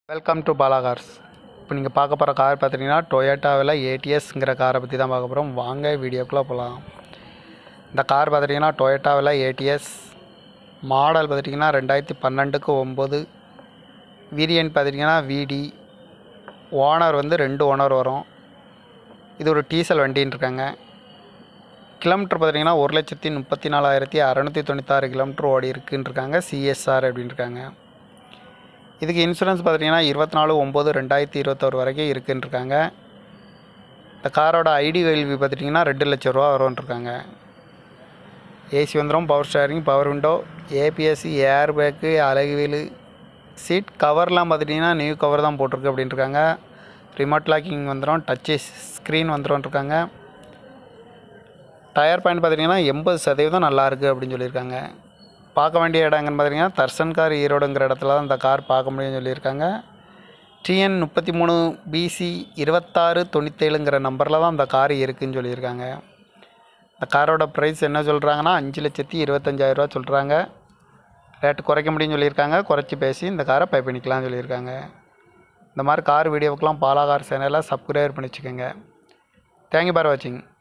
welcome to Bala cars இப்போ நீங்கள் பார்க்க போகிற கார் பார்த்தீங்கன்னா டொயோட்டாவில் ஏடிஎஸ்ங்கிற காரை பற்றி தான் பார்க்க போகிறோம் வாங்க வீடியோக்குள்ளே போகலாம் இந்த கார் பார்த்துட்டிங்கன்னா டொயோட்டாவில் ஏடிஎஸ் மாடல் பார்த்துட்டிங்கன்னா ரெண்டாயிரத்தி பன்னெண்டுக்கு ஒம்பது வேரியன்ட் பார்த்துட்டிங்கன்னா விடி ஓனர் வந்து ரெண்டு ஓனர் வரும் இது ஒரு டீசல் வண்டின்னு இருக்காங்க கிலோமீட்டர் பார்த்துட்டிங்கன்னா ஒரு லட்சத்தி முப்பத்தி நாலாயிரத்தி அறநூற்றி தொண்ணூத்தாறு கிலோமீட்டர் ஓடி இருக்குன்னு இருக்காங்க சிஎஸ்ஆர் அப்படின்னு இருக்காங்க இதுக்கு இன்சூரன்ஸ் பார்த்தீங்கன்னா இருபத்தி நாலு ஒம்பது ரெண்டாயிரத்தி இருபத்தோரு வரைக்கும் இருக்குன்னு இருக்காங்க இந்த காரோட ஐடி வேல்யூ பார்த்துட்டிங்கன்னா ரெண்டு லட்ச ரூபா வரும்ன்ட்ருக்காங்க ஏசி வந்துடும் பவர் ஸ்டேரிங் பவர் விண்டோ ஏபிஎஸ்சி ஏர் பேக்கு அழகு வீலு சீட் கவர்லாம் பார்த்துட்டிங்கன்னா நியூ கவர் தான் போட்டிருக்கு அப்படின்ட்டு இருக்காங்க ரிமோட் லாக்கிங் வந்துடும் டச்சு ஸ்க்ரீன் வந்துடும்ன்ட்ருக்காங்க டயர் பாயிண்ட் பார்த்தீங்கன்னா எண்பது சதவீதம் நல்லா இருக்குது அப்படின்னு சொல்லியிருக்காங்க பார்க்க வேண்டிய இடங்கன்னு பார்த்தீங்கன்னா தர்சன் கார் ஈரோடுங்கிற இடத்துல தான் இந்த கார் பார்க்க முடியும்னு சொல்லியிருக்காங்க டிஎன் முப்பத்தி மூணு பிசி இருபத்தாறு தொண்ணூத்தேழுங்கிற நம்பரில் தான் இந்த கார் இருக்குதுன்னு சொல்லியிருக்காங்க இந்த காரோட ப்ரைஸ் என்ன சொல்கிறாங்கன்னா அஞ்சு லட்சத்தி இருபத்தஞ்சாயிரரூவா சொல்கிறாங்க ரேட்டு குறைக்க முடியும்னு சொல்லியிருக்காங்க குறைச்சி பேசி இந்த காரை பை பண்ணிக்கலாம்னு சொல்லியிருக்காங்க இந்த மாதிரி கார் வீடியோவுக்கெலாம் பாலா கார் சேனலை சப்ஸ்கிரைப் பண்ணி வச்சுக்கோங்க தேங்க்யூ பார் வாட்சிங்